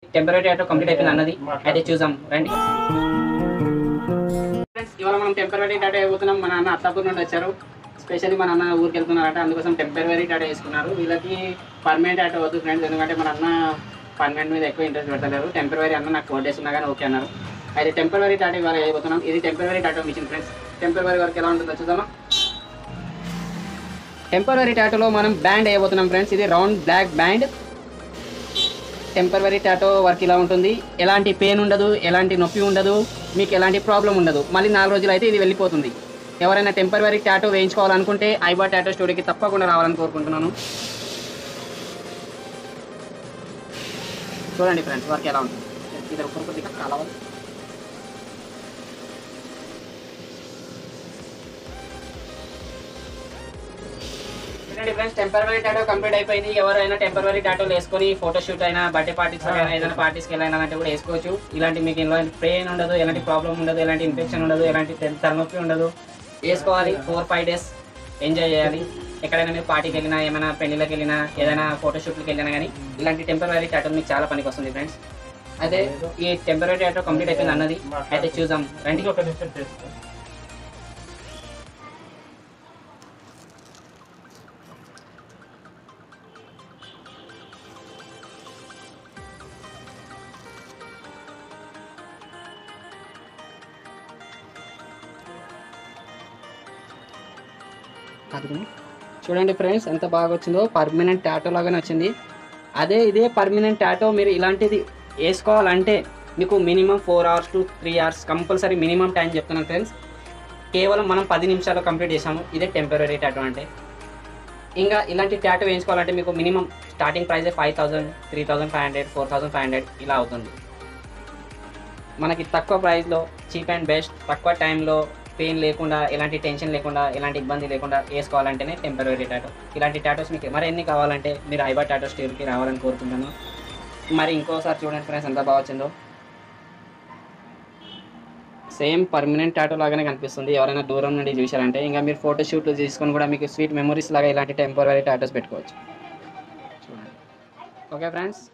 Temporary auto complete అయిపోయింది అన్నది అయితే చూసాం రండి ఫ్రెండ్స్ ఇవాళ మనం టెంపరీ టాటా అయిపోతున్నాం మన అన్న అత్తాపూర్ నుండి వచ్చారు స్పెషల్లీ మన అన్న ఊరికి వెళ్తున్నారట అందుకోసం టెంపరీ టాటా వేసుకున్నారు వీళ్ళకి పర్మనెంట్ ఆటో వద్దు ఫ్రెండ్స్ ఎందుకంటే మన అన్న పర్మనెంట్ మీద ఎక్కువ ఇంట్రెస్ట్ పెడతలేరు టెంపరీ అన్న నాకు ఫోర్ డేస్ ఉన్నా కానీ ఓకే అన్నారు అయితే టెంపరీ టాటా ఇవాళ అయిపోతున్నాం ఇది temporary tattoo mission friends temporary వరకు ఎలా ఉంటుందో చూద్దామా టెంపరీ టాటోలో మనం బ్యాండ్ వేయబోతున్నాం ఫ్రెండ్స్ ఇది round black band temporary tattoo work ఇలా ఉంటుంది ఎలాంటి పెయిన్ ఉండదు ఎలాంటి నొప్పి ఉండదు మీకు ఎలాంటి ప్రాబ్లం ఉండదు మళ్ళీ నాలుగు రోజులు అయితే ఇది వెళ్ళిపోతుంది ఎవరైనా టెంపరీ టాటో వేయించుకోవాలనుకుంటే ఐబా టాటో స్టోరీకి తప్పకుండా రావాలని కోరుకుంటున్నాను చూడండి ఫ్రెండ్స్ వర్క్ ఎలా ఉంటుంది ఇది ఒక్కరు కొద్దిగా కలవాలి చూడండి ఫ్రెండ్స్ టెంపరీ టాటో కంప్లీట్ అయిపోయింది ఎవరైనా టెంపరీ టాటోలు వేసుకొని ఫోటో షూట్ అయినా బర్త్డే పార్టీస్ అయినా ఏదైనా పార్టీస్కి వెళ్ళినా అంటే కూడా వేసుకోవచ్చు ఇలాంటి మీకు ఎలాంటి పెయిన్ ఉండదు ఎలాంటి ప్రాబ్లం ఉండదు ఎలాంటి ఇన్ఫెక్షన్ ఉండదు ఎలాంటి తె- తలనొప్పి ఉండదు వేసుకోవాలి ఫోర్ ఫైవ్ డేస్ ఎంజాయ్ చేయాలి ఎక్కడైనా మీరు పార్టీకి వెళ్ళినా ఏమైనా పెళ్లికి వెళ్ళినా ఏదైనా ఫోటో షూట్కి వెళ్ళినా కానీ ఇలాంటి టెంపరీ టాటో మీకు చాలా పనికి వస్తుంది ఫ్రెండ్స్ అయితే ఈ టెంపరీ టాటో కంప్లీట్ అయిపోయింది అన్నది అయితే చూద్దాం రండి ఒక నిమిషం చేస్తా కాదుకుని. చూడండి ఫ్రెండ్స్ ఎంత బాగా వచ్చిందో పర్మనెంట్ టాటో లాగానే వచ్చింది అదే ఇదే పర్మనెంట్ టాటో మీరు ఇలాంటిది వేసుకోవాలంటే మీకు minimum four hours to three hours compulsory minimum time చెప్తున్నాను ఫ్రెండ్స్ కేవలం మనం పది నిమిషాలు కంప్లీట్ చేసాము ఇదే టెంపరీ టాటో అంటే ఇంకా ఇలాంటి టాటో వేయించుకోవాలంటే మీకు minimum starting price five thousand three thousand five hundred four thousand five hundred ఇలా అవుతుంది మనకి తక్కువ ప్రైస్లో చీప్ అండ్ బెస్ట్ తక్కువ టైంలో పెయిన్ లేకుండా ఎలాంటి టెన్షన్ లేకుండా ఎలాంటి ఇబ్బంది లేకుండా వేసుకోవాలంటేనే టెంపరీ టాటో ఇలాంటి టాటోస్ మీకు మరి ఎన్ని కావాలంటే మీరు ఐబా టాటో స్టోర్కి రావాలని కోరుకుంటున్నాను మరి ఇంకోసారి చూడండి ఫ్రెండ్స్ ఎంత బాగా వచ్చిందో సేమ్ పర్మనెంట్ టాటో లాగానే కనిపిస్తుంది ఎవరైనా దూరం నుండి చూశారంటే ఇంకా మీరు ఫోటో షూట్లు తీసుకొని కూడా మీకు స్వీట్ మెమరీస్ లాగా ఇలాంటి టెంపరీ టాటోస్ పెట్టుకోవచ్చు చూడండి ఓకే ఫ్రెండ్స్